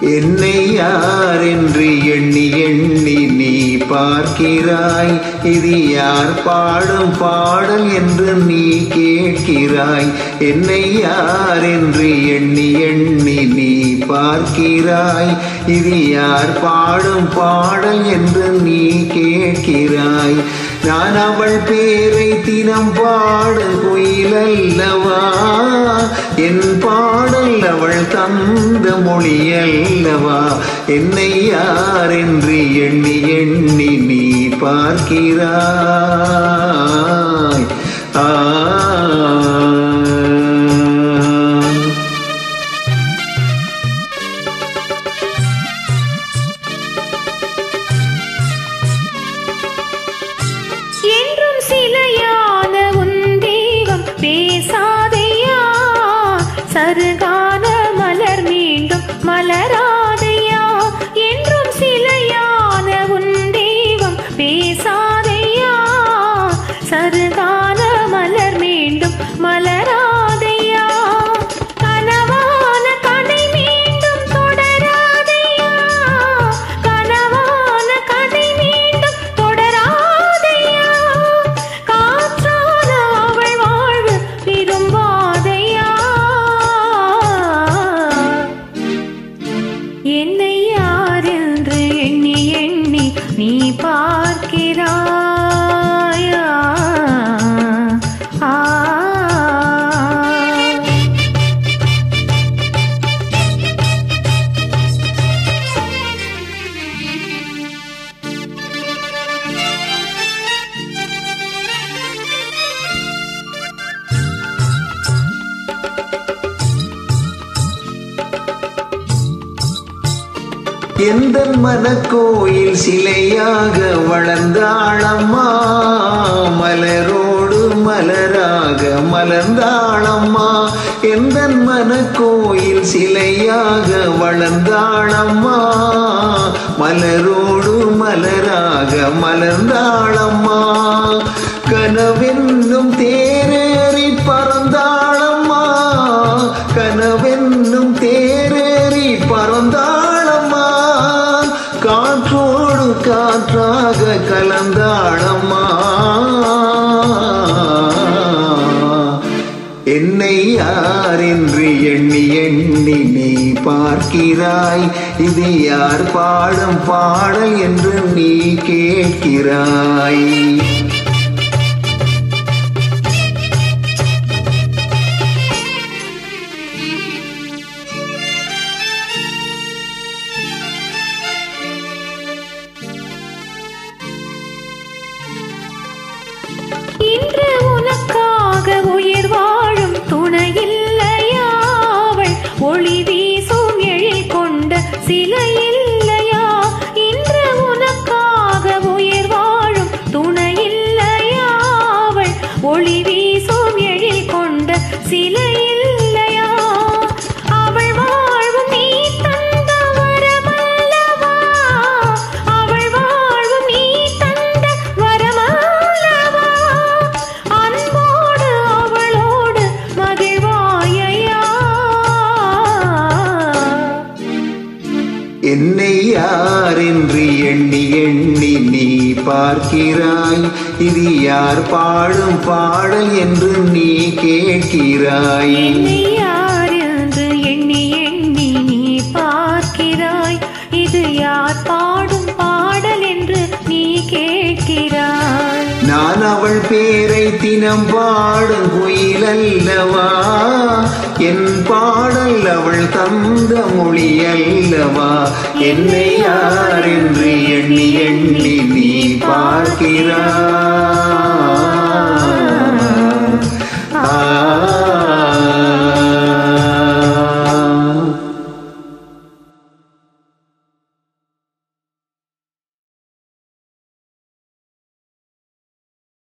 என்னை யார் என்று எண்ணி எண்ணி நீ பார்க்கிறாய் இது யார் பாடும் பாடல் என்று நீ கேட்கிறாய் என்னை யார் என்று எண்ணி எண்ணி நீ பார்க்கிறாய் இது யார் பாடும் பாடல் என்று நீ கேட்கிறாய் நான் அவள் பேரை தினம் பாடல் குயிலல்லவா என் பாடல் அவள் தந்த மொழி அல்லவா என்னை யார் என்று எண்ணி எண்ணி நீ பார்க்கிறாய் ஆ என்றும் சிலையான உன் தெய்வம் பேசாதையா சருகான மலர் மீண்டும் மலராதையா என்றும் சிலையான உன் தெய்வம் பேசாதையா சருகான மலர் மீண்டும் மலராதையா கனவான கதை மீண்டும் தொடராதையா கனவான கதை மீண்டும் தொடராதையா காற்றான அவள் வாழ்வு விரும்பாதையா என்னை யார் என்று எண்ணி எண்ணி நீ பார்க்கிறாயா ஆ எந்த மனக்கோயில் சிலையாக வளர்ந்தாளம்மா மலரோடு மலராக மலர்ந்தாளம்மா எந்த மனக்கோயில் சிலையாக வளர்ந்தாளம்மா மலரோடு மலராக மலர்ந்தாளம்மா கனவென்னும் தேரேறி பறந்தாளம்மா கனவென்னும் தேரேறி பறந்தாளம்மா காற்றோடு காற்றாக கலந்தாளம்மா என்னை யார் என்று எண்ணி எண்ணி நீ பார்க்கிறாய் இது யார் பாடும் பாடல் என்று நீ கேட்கிறாய் இன்று உனக்காக உயிர் வாழும் துணையில்லையா அவள் ஒளி வீசும் எழில் கொண்ட சிலை இல்லையா இன்று உனக்காக உயிர் வாழும் துணையில்லையா அவள் ஒளி வீசும் எழில் கொண்ட சிலை இல்லையா அவள் வாழ்வும் நீ தந்த வரமல்லவா அவள் வாழ்வும் நீ தந்த வரமல்லவா அன்போடு அவளோடு மகிழ்வாயையா என்னை யார் என்று எண்ணி எண்ணி நீ பார்க்கிறாய் இது யார் பாடும் பாடல் என்று நீ கேட்கிறாய் என்னை யார் என்று எண்ணி எண்ணி நீ பார்க்கிறாய் இது யார் பாடும் பாடல் என்று நீ கேட்கிறாய் நான் அவள் பேரை தினம் பாடும் குயிலல்லவா என் பாடல் அவள் தந்த மொழி அல்லவா என்னை யார் என்று எண்ணி எண்ணி நீ பார்க்கிறாய்